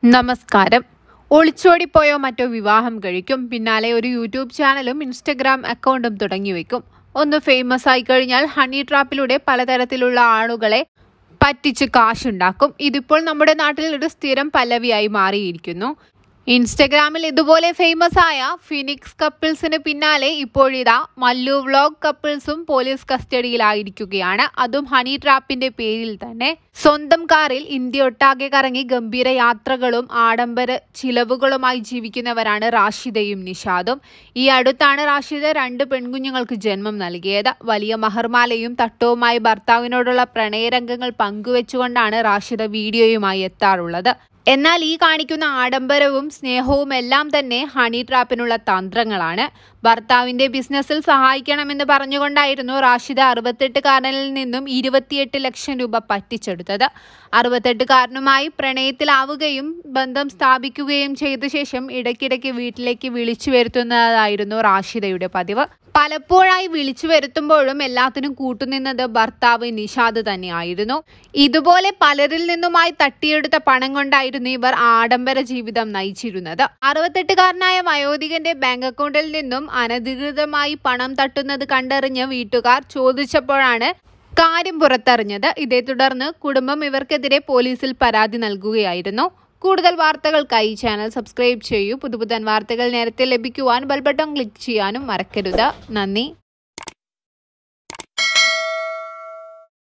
നമസ്കാരം ഒളിച്ചോടിപ്പോയോ മറ്റോ വിവാഹം കഴിക്കും പിന്നാലെ ഒരു യൂട്യൂബ് ചാനലും ഇൻസ്റ്റഗ്രാം അക്കൗണ്ടും തുടങ്ങി വെക്കും ഒന്ന് ഫേമസ് ആയി കഴിഞ്ഞാൽ ഹണി ട്രാപ്പിലൂടെ പലതരത്തിലുള്ള ആളുകളെ പറ്റിച്ച് കാശുണ്ടാക്കും ഇതിപ്പോൾ നമ്മുടെ നാട്ടിൽ ഒരു സ്ഥിരം പല്ലവിയായി മാറിയിരിക്കുന്നു ഇൻസ്റ്റഗ്രാമിൽ ഇതുപോലെ ഫേമസ് ആയ ഫിനിക്സ് കപ്പിൾസിന് പിന്നാലെ ഇപ്പോഴിതാ മല്ലു വ്ലോഗ് കപ്പിൾസും പോലീസ് കസ്റ്റഡിയിലായിരിക്കുകയാണ് അതും ഹണി ട്രാപ്പിന്റെ പേരിൽ തന്നെ സ്വന്തം കാറിൽ ഇന്ത്യ ഒട്ടാകെ കറങ്ങി ഗംഭീര യാത്രകളും ആഡംബര ചിലവുകളുമായി ജീവിക്കുന്നവരാണ് റാഷിദയും നിഷാദും ഈ അടുത്താണ് റാഷിദ രണ്ട് പെൺകുഞ്ഞുങ്ങൾക്ക് ജന്മം നൽകിയത് വലിയ മഹർമാലയും തട്ടവുമായി ഭർത്താവിനോടുള്ള പ്രണയരംഗങ്ങൾ പങ്കുവെച്ചുകൊണ്ടാണ് റാഷിദ വീഡിയോയുമായി എത്താറുള്ളത് എന്നാൽ ഈ കാണിക്കുന്ന ആഡംബരവും സ്നേഹവും എല്ലാം തന്നെ ഹണി ട്രാപ്പിനുള്ള തന്ത്രങ്ങളാണ് ഭർത്താവിന്റെ ബിസിനസ്സിൽ സഹായിക്കണമെന്ന് പറഞ്ഞുകൊണ്ടായിരുന്നു റാഷിദ അറുപത്തെട്ടുകാരനിൽ നിന്നും ഇരുപത്തിയെട്ട് ലക്ഷം രൂപ പറ്റിച്ചെടുത്തത് അറുപത്തെട്ടുകാരനുമായി പ്രണയത്തിലാവുകയും ബന്ധം സ്ഥാപിക്കുകയും ചെയ്ത ശേഷം ഇടയ്ക്കിടയ്ക്ക് വീട്ടിലേക്ക് വിളിച്ചു വരുത്തുന്നതായിരുന്നു റാഷിദയുടെ പതിവ് പലപ്പോഴായി വിളിച്ചു വരുത്തുമ്പോഴും എല്ലാത്തിനും കൂട്ടുനിന്നത് ഭർത്താവ് നിഷാദ് തന്നെയായിരുന്നു ഇതുപോലെ പലരിൽ നിന്നുമായി തട്ടിയെടുത്ത പണം കൊണ്ടായിരുന്നു ഇവർ ആഡംബര ജീവിതം നയിച്ചിരുന്നത് അറുപത്തെട്ടുകാരനായ വയോധികന്റെ ബാങ്ക് അക്കൗണ്ടിൽ നിന്നും അനധികൃതമായി പണം തട്ടുന്നത് കണ്ടറിഞ്ഞ് വീട്ടുകാർ ചോദിച്ചപ്പോഴാണ് കാര്യം പുറത്തറിഞ്ഞത് ഇതേ തുടർന്ന് കുടുംബം ഇവർക്കെതിരെ പോലീസിൽ പരാതി നൽകുകയായിരുന്നു കൂടുതൽ വാർത്തകൾക്കായി ചാനൽ സബ്സ്ക്രൈബ് ചെയ്യൂ പുതുപുതൻ വാർത്തകൾ നേരത്തെ ലഭിക്കുവാൻ ബെൽബട്ടൺ ക്ലിക്ക് ചെയ്യാനും മറക്കരുത് നന്ദി